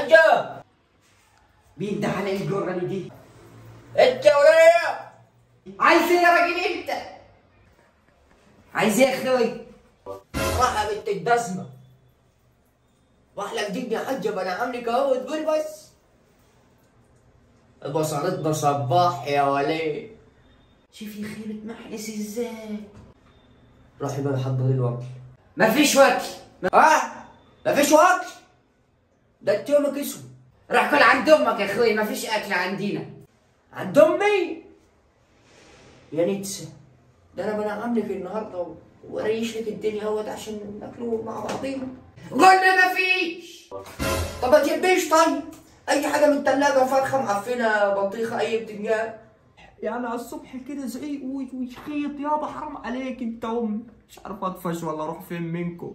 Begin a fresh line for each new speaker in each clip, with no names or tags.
حجة
مين ده على الجرة دي
انت ولا
عايز ايه يا راجل انت عايز ايه يا اخوي
راح بنت الدسمة واحلى جديد يا حجة ما انا عاملك اهو تقول بس بصرتنا صباح يا وليه
شوف يا اخي بتمحلس ازاي
روحي بقى حضري الوكل
مفيش وكل
اه مفيش وكل ده انت يومك اسود
روح كل عند امك يا اخوي مفيش اكل عندنا
عند امي يا نتسة ده انا بنا عاملك النهارده وريش لك الدنيا اهوت عشان ناكلوا مع بعضينا
قلنا مفيش
طب ما تحبيش طيب اي حاجه من الثلاجه فرخه معفنه بطيخه اي بتنجان
يعني على الصبح كده زعيق وشخيط يابا حرام عليك انت امي مش عارف اطفش ولا اروح فين منكم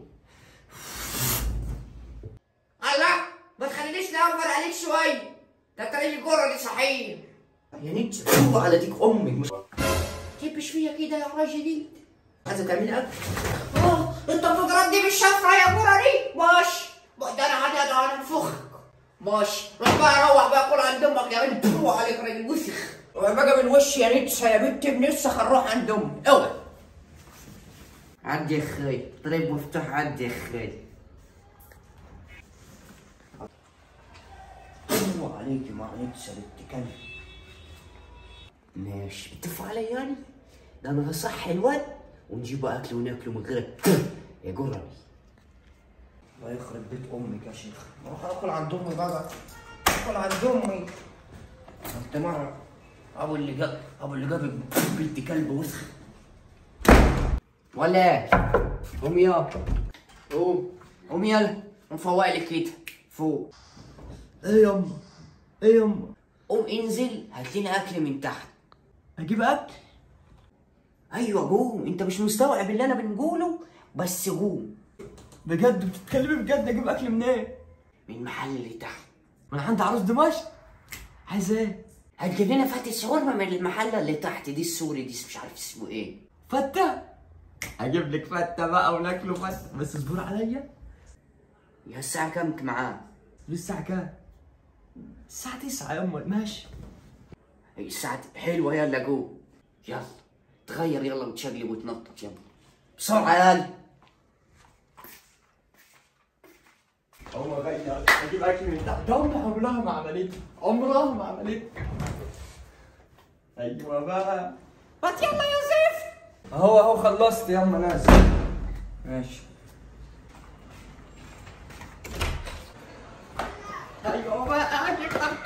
الله ما تخلينيش نوفر عليك شويه ده ترى الجرة دي صحيح
يا نتسة هو على ديك امك مش
تبش فيا كده يا راجل جديد
عايزه تعملي اكل
اه انت الفقرات دي مش شفرة يا جرة دي ماشي ده انا عادي انا انفخك ماشي روح بقى روح بقى كل عند امك يا بنت روح عليك راجل وسخ
بقى من وشي يا نتسة يا بنت بنفسخ نروح عند امي اوعي
عدي يا اخوي طريق مفتوح عدي يا اخوي
هو عليكي مع نتسة بنت كلب
ماشي بتدفع علي يعني ده انا هصحي الواد ونجيبوا اكل وناكله من غير يا جرة
الله يخرب بيت امك يا شيخ اروح اكل عند امي بقى اكل عند امي انت مرة ابو اللي جاب ابو اللي جاب بنت كلب وسخ
ولا قوم يا قوم قوم يلا نفوق لك كده فوق
ايه يما ايه يما
قوم انزل هات لنا اكل من تحت
اجيب اكل
ايوه قوم انت مش مستوعب اللي انا بنقوله بس قوم
بجد بتتكلمي بجد اجيب اكل منين
من المحل اللي تحت
من عند عروس دمشق عايز ايه
هتجيب لنا فتة شاورما من المحل اللي تحت دي السوري دي مش عارف اسمه ايه
فته اجيب لك فته بقى وناكله فته بس اصبر عليا
يا الساعة كام معاه
لسه كام الساعة 9 يا أم ماشي
هي الساعة حلوة يلا قوم يلا تغير يلا وتشقلب وتنطط يلا بسرعة يلا
هو غير اجيب اكل من تحت ده امي عمرها ما عملتها عمرها ما عملتها ايوه بقى
بس يلا يا زفت
اهو اهو خلصت يما ناس ماشي ايوه بقى اجيب اكل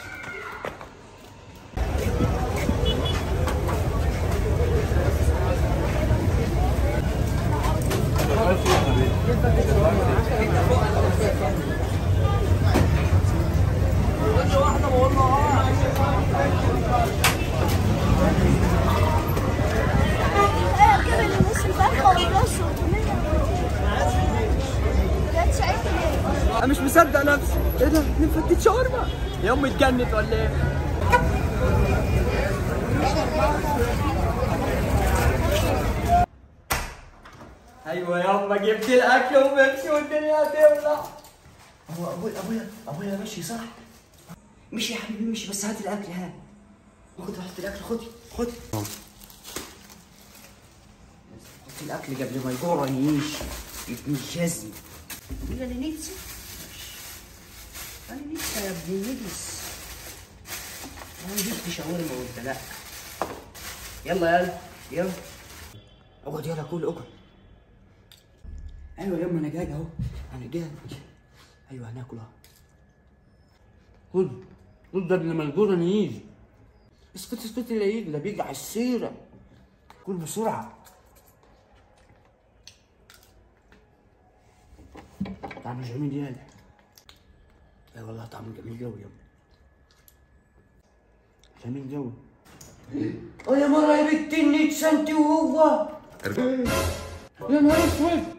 كده نص الفرخة والرز وطمية بجد شايف ليه؟
انا مش مصدق نفسي ايه ده اتنين فتة شاورما يا امي اتجنت ولا ايه ايوه ياما جبت الاكل وبيبسي والدنيا هتولع
هو ابويا ابويا ابويا ماشي صح
مشي يا حبيبي مشي بس هات الاكل هات
خد هات الاكل خد خد
حط الاكل قبل ما يجور يعيش ابن الجزم يقول انا نفسي انا نفسي يا ابن النجس انا جبت شاورما وانت لا يلا يلا يلا اقعد يلا كل اقعد ايوه يما انا قاعد اهو انا قاعد ايوه هناكل اهو خد خد قبل ما الجرن يجي اسكت اسكت اللي يجي ده بيجي على السيره كل بسرعه طعم جميل يالا اي والله طعمه جميل قوي يابا جميل قوي
اه يا مرة يا بنت النتسة انت وهو
يا نهار اسود